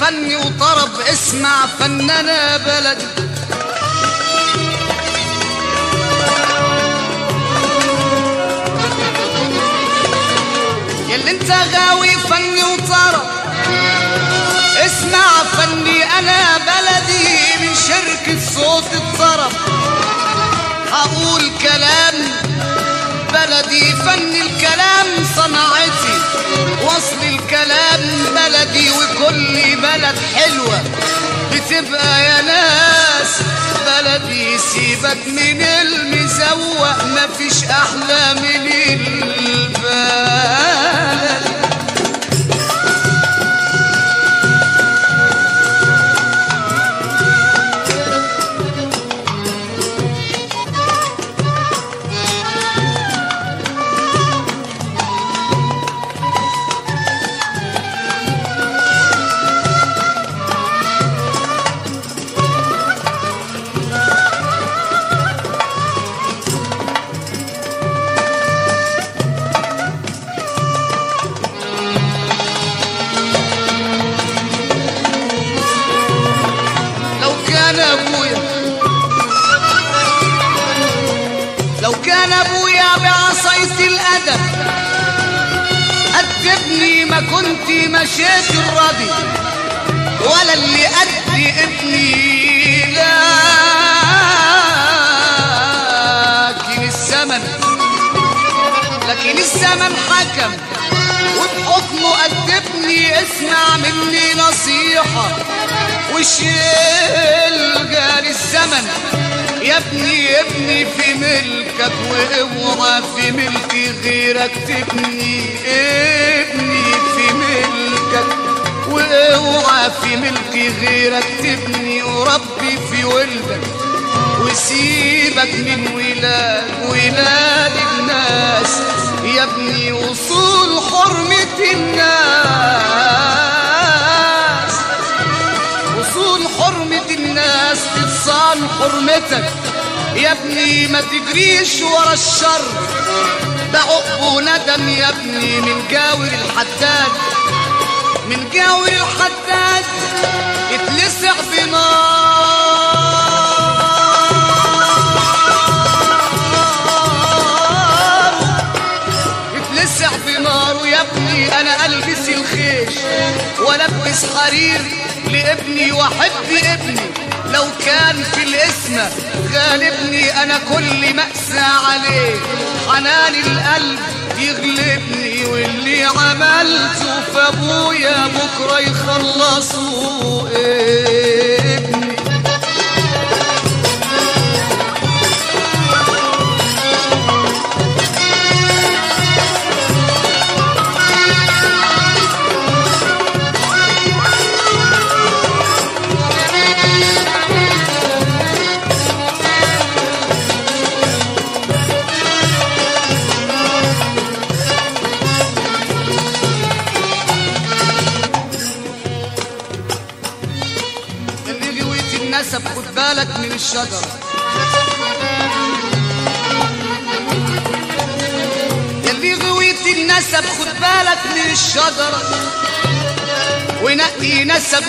فني وطرب اسمع فننا بلدي ياللي انت غاوي فني وطرب اسمع فني انا بلدي من شركة صوت الطرب هقول كلام بلدي فن الكلام صنعتي وصل الكلام بلدي وكل بلد حلوة بتبقى يا ناس بلدي سيبك من المزوق مفيش احلى من البلد لو كان ابويا لو كان ابويا بعصاية الادب ادبني ما كنت مشيت الراضي ولا اللي ادي ابني لكن الزمن لكن الزمن حكم وبحكمه أدبني اسمع مني نصيحة وشيل جاري الزمن يا ابني يا ابني في ملكك واوعى في ملك غيرك تبني ابني في ملكك واوعى في ملك غيرك تبني وربي في ولدك وسيبك من ولاد ولاد الناس يا ابني وصول حرمة الناس وصول حرمة الناس تتصان حرمتك يا ابني ما تجريش ورا الشر ده عقب ندم يا ابني من جاور الحداد من جاور الحداد اتلسع بنار اتلسع بنار يا ابني انا البس الخيش والبس حرير لابني واحب ابني لو كان في الاسم غالبني انا كل مأسى عليه حنان القلب يغلبني واللي عملته في ابويا بكره يخلصوا ابني اللي غويت النسب خد بالك من الشجرة اللي غويت النسب خد بالك من الشجرة ونقي نسب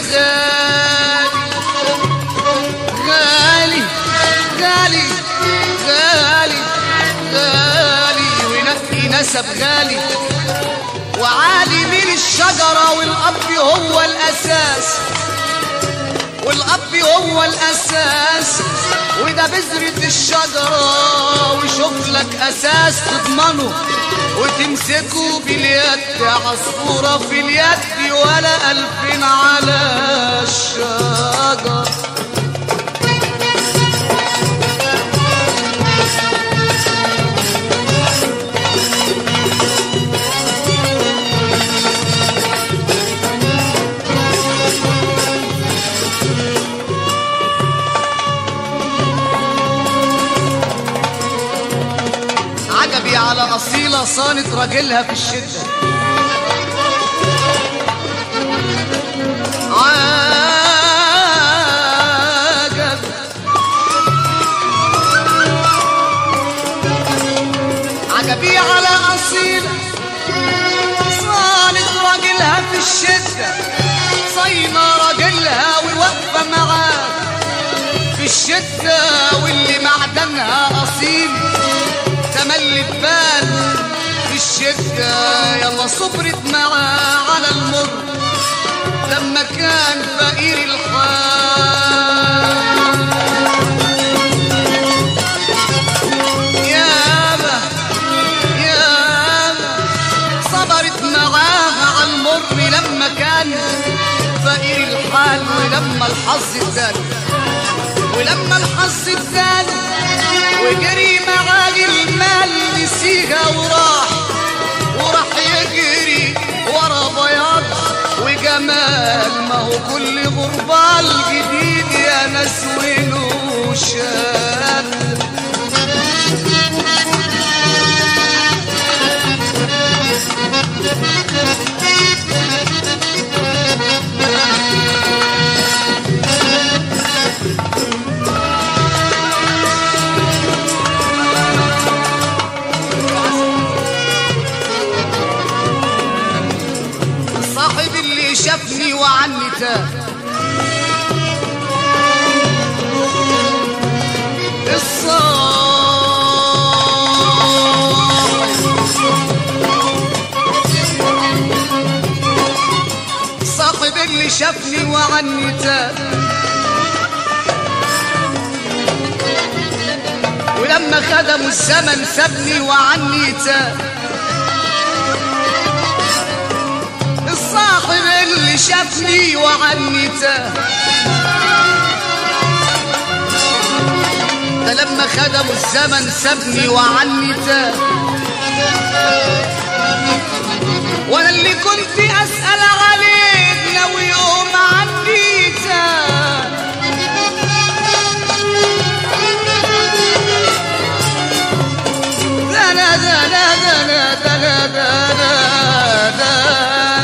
غالي غالي غالي غالي غالي ونقي نسب غالي وعالي من الشجرة والأب هو الأساس والأب هو الأساس وده بذرة الشجرة وشوف لك أساس تضمنه وتمسكه باليد عصفورة في اليد ولا ألفين على الشجر عجبي على أصيلة صانت راجلها في الشدة عجب عجبي على أصيلة صانت راجلها في الشدة صايمة راجل الشدة واللي معدنها أصيل تملي ببال في الشدة يلا صبرت معاه على المر لما كان فقير الحال ياما ياما صبرت معاها على المر لما كان فقير الحال ولما الحظ اداله ولما الحظ اداله وجري معاه المال نسيها وراح وراح يجري ورا بياض وجمال ما هو كل غربال جديد يا ناس وله شاب الصاحب اللي شافني وعني تاه الصاحب الصاحب اللي شافني وعني تاه ولما خدموا الزمن سابني وعني تاه الصاحب اللي شافني وعني تاه ده لما خدموا الزمن سابني وعني تاه وانا اللي كنت اسال عليك لو يوم عني تاه لا لا لا لا لا لا لا لا لا لا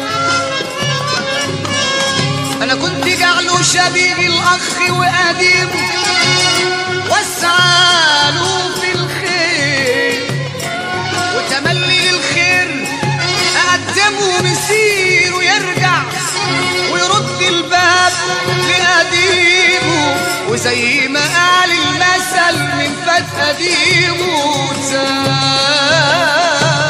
انا كنت جعله شبيه الاخ وقديم واسعاله في الخير وتملي الخير اقدمه مسير ويرجع ويرد الباب لقديمه وزي ما قال المثل من فات قديمه زاد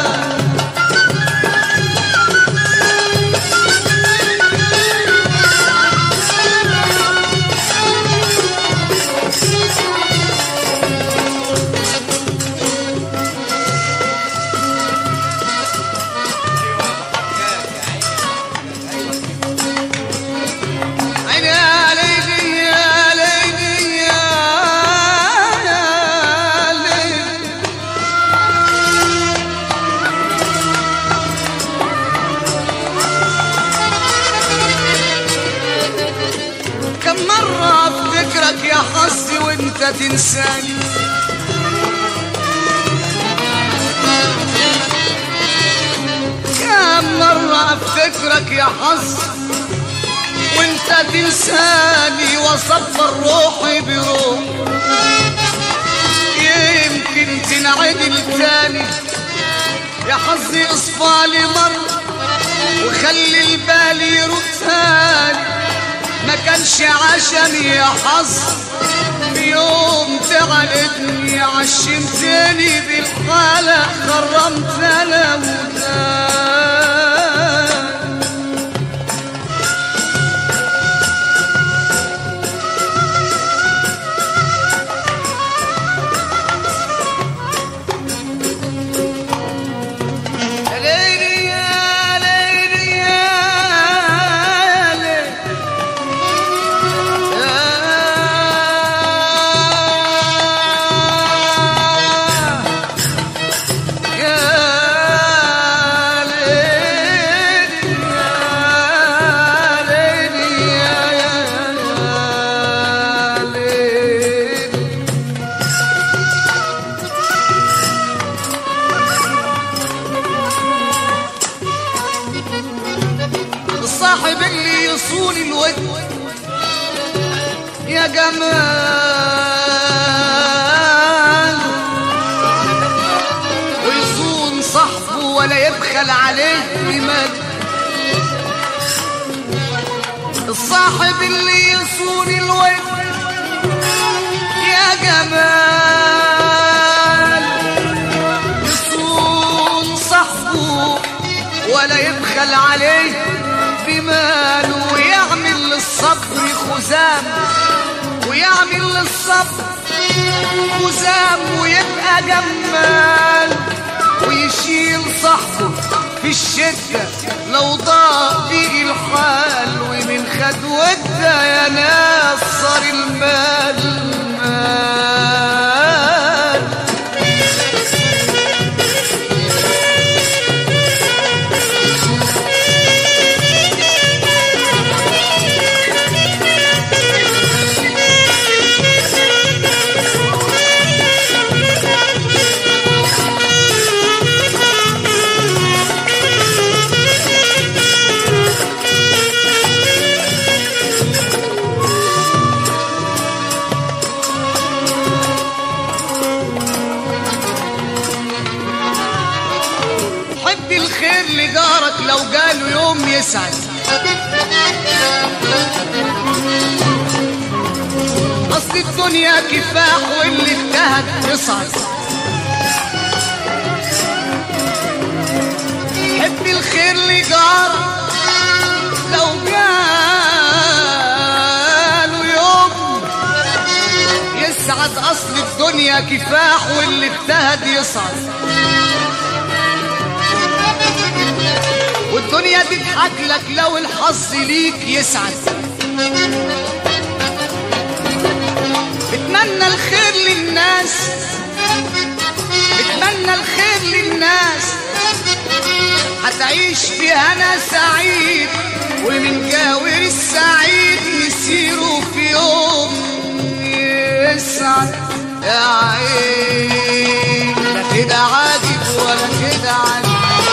عيني يا ليلي يا ليلي يا ليلي كم مرة افتكرك يا حظي وانت تنساني كم مرة افتكرك يا حظي وانت تنساني واصبر روحي بروح يمكن تنعدل تاني يا حظي اصفالي مرة وخلي البال يروح تاني ما كانش عشان يا حظ في يوم تعلتني عشمتني بالحالة خرمت انا وتاني يا ليلي يا ليلي يا ليلي يا يا ليلي يا ليلي يا يا ليلي الصاحب اللي يصون الود يا جمال ويصون صاحبه ولا يبخل عليه بمال الصاحب اللي يصون الود يا جمال يصون صحبه ولا يبخل عليه بماله ويعمل للصبر خزام ويعمل للصبر خزام ويبقى جمال ويشيل صاحبه في الشدة لو ضاق بيه الحال ومن خدوتها يا ناس صار المال مال حب الخير لجارك لو جاله يوم يسعد اصل الدنيا كفاح واللي اجتهد يصعد حب الخير لجارك لو جاله يوم يسعد اصل الدنيا كفاح واللي اجتهد يصعد والدنيا تضحك لك لو الحظ ليك يسعد اتمنى الخير للناس اتمنى الخير للناس هتعيش في هنا سعيد ومن جاور السعيد مسيره في يوم يسعد يا عين لا كده عاجب ولا كده عاجب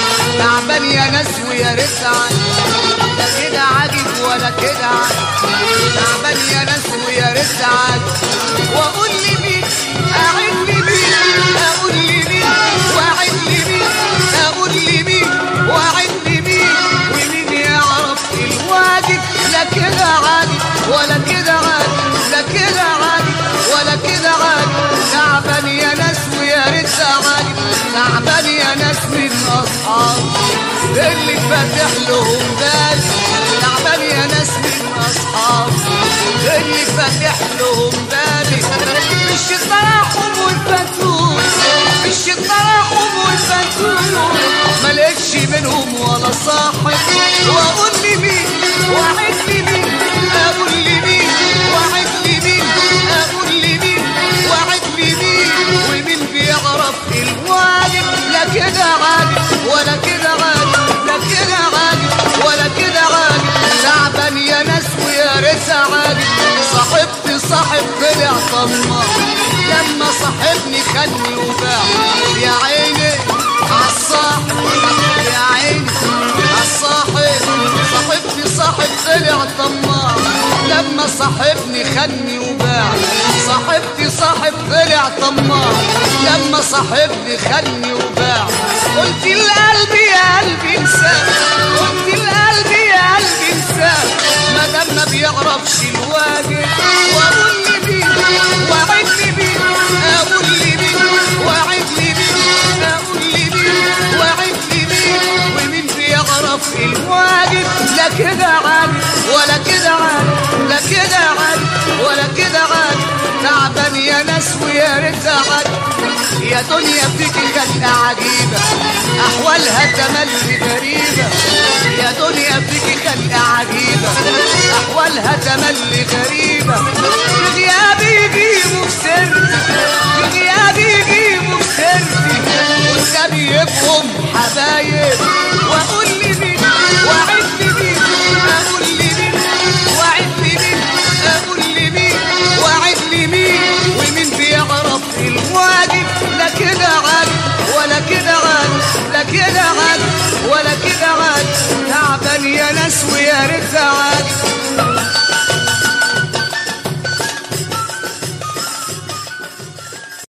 تعبان يا ناس ويا ريت عاجب لا كده عاجب ولا كده عاجب تعبان يا ناس ويا ريت عاجب واقول لمين اعد لمين اقول لمين واعد لمين اقول لمين واعد لمين ومين يعرف الواجب لا كده عاجب ولا كده عاجب لا كده عاجب ولا كده عاجب تعبان يا ناس ويا ريت عاجب تعبان يا ناس من اصحاب اللي فاتح لهم بال تعبان يا ناس من اصحاب اللي فاتح لهم بالي مش التراحم والفتور مش التراحم والفتور ملقتش منهم ولا صاحب واقول لي مين واعد لي مين اقول لي مين واعد لي مين اقول لي مين واعد لي مين ومين بيعرف الواجب لا كده عاجب ولا كده عاجب لا كده عاجب ولا كده عاجب تعبان يا ناس ويا ريت عاجب صاحبتي صاحب طلع طماع لما صاحبني خدني وباع يا عيني عالصاحب يا عيني عالصاحب صاحبتي صاحب طلع طماع لما صاحبني خدني وباع صاحبتي صاحب طلع طماع لما صاحبني خدني وباع قلت القلب يا قلبي انسان قلت القلب يا قلبي انسان ما دام ما بيعرفش الواجب واقول لي مين واعد لي مين اقول لي مين واعد لي مين اقول لي مين واعد لي مين ومين بيعرف الواجب لا كده عادي ولا كده عادي لا كده عادي ولا كده عادي تعبان يا ناس ويا ريت عادي يا دنيا فيك خلقة عجيبة أحوالها تملي غريبة يا دنيا فيك خلقة عجيبة أحوالها تملي غريبة في غيابي يجيبوا في سرتي في غيابي يجيبوا في سرتي والنبي يبقوا حبايب وأقول لي مين وأعد لي مين أقول لي مين وأعد لي مين أقول لي مين وأعد لي مين ومين بيعرف الواجب لا كده عادي ولا كده عادي لا كده عادي ولا كده عادي تعبان يا ناس ويا ريت عادي